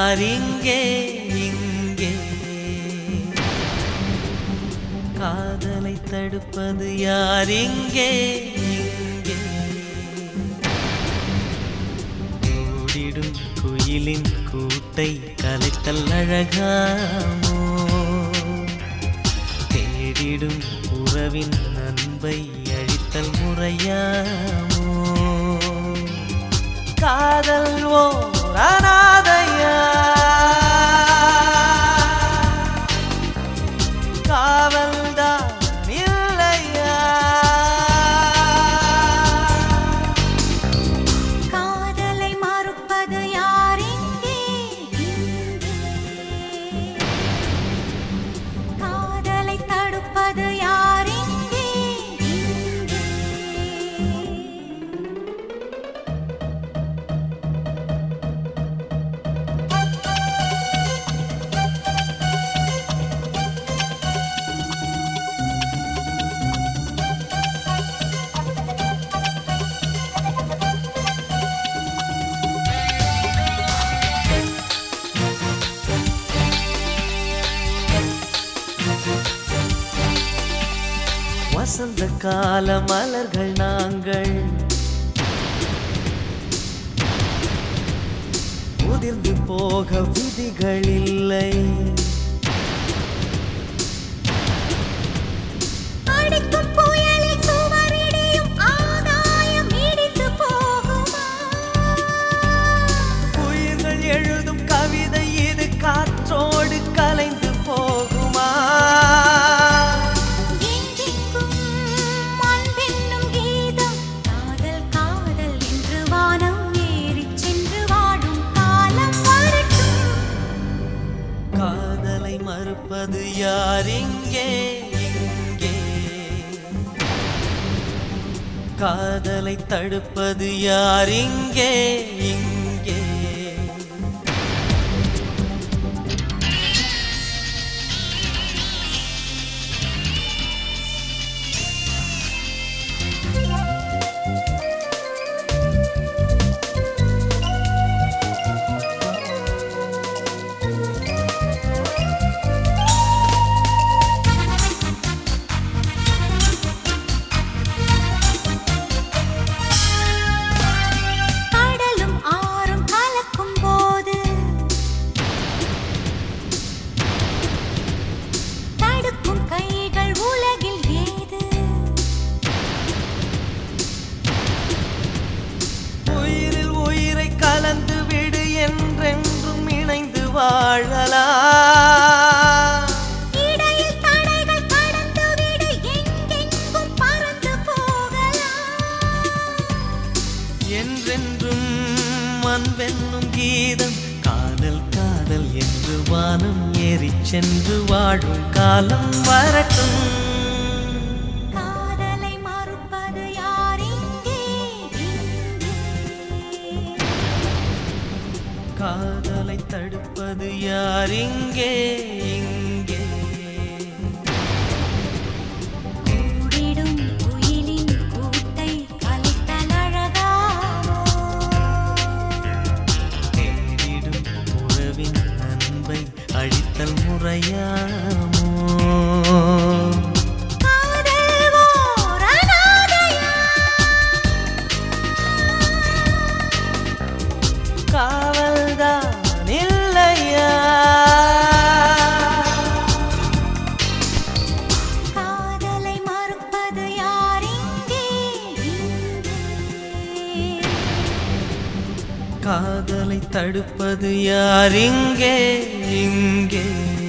யார் இங்கே இங்கே காதலை தடுப்பது யார் இங்கே இங்கே ஓடிடும் குயிலின் கூட்டை கலைத்தல் அழகாமோ தேடிடும் உறவின் அன்பை அழித்தல் முறையாமோ காதல் ஓர் அனாதையா காவல்தான் இல்லையா காதலை மறுப்பது யார் இங்கே இங்கே காதலை தடுப்பது யார் இங்கே இங்கே வசந்த கால மலர்கள் நாங்கள் உதிர்ந்து போக விதிகள் இல்லை அடிக்கும் புயலில் சுவரிடியும் ஆகாயம் இடிந்து போகுமா உயிர்கள் எழுதும் கவிதை இது காற்றோடு கலைந்து போகுமா எங்கெங்கும் அன்பென்னும் கீதம் காதல் காதல் என்று வானம் ஏறிச் சென்று வாழும் காலம் வரட்டும் காதலை மறுப்பது யார் இங்கே இங்கே காதலை தடுப்பது யார் இங்கே இங்கே கடலும் ஆறும் கலக்கும் போது தடுக்கும் கைகள் உலகில் ஏது உயிரில் உயிரை கலந்து விடு என்றென்றும் இணைந்து வாழலாம் இடையில் தடைகள் கடந்து விடு எங்கெங்கும் பறந்து போகலாம் என்றென்றும் அன்பென்னும் கீதம் காதல் காதல் என்று வானம் ஏறிச் சென்று வாழும் காலம் வரட்டும் காதலை மறுப்பது யார் இங்கே இங்கே காதலை தடுப்பது யார் இங்கே இங்கே கூடிடும் குயிலின் கூட்டை கலைத்தல் அழகாமோ தேடிடும் உறவின் அன்பை அழித்தல் முறையாமோ காதல் ஓர் அனாதையா காவல்தான் இல்லையா காதலை மறுப்பது யார் இங்கே இங்கே காதலை தடுப்பது யார் இங்கே இங்கே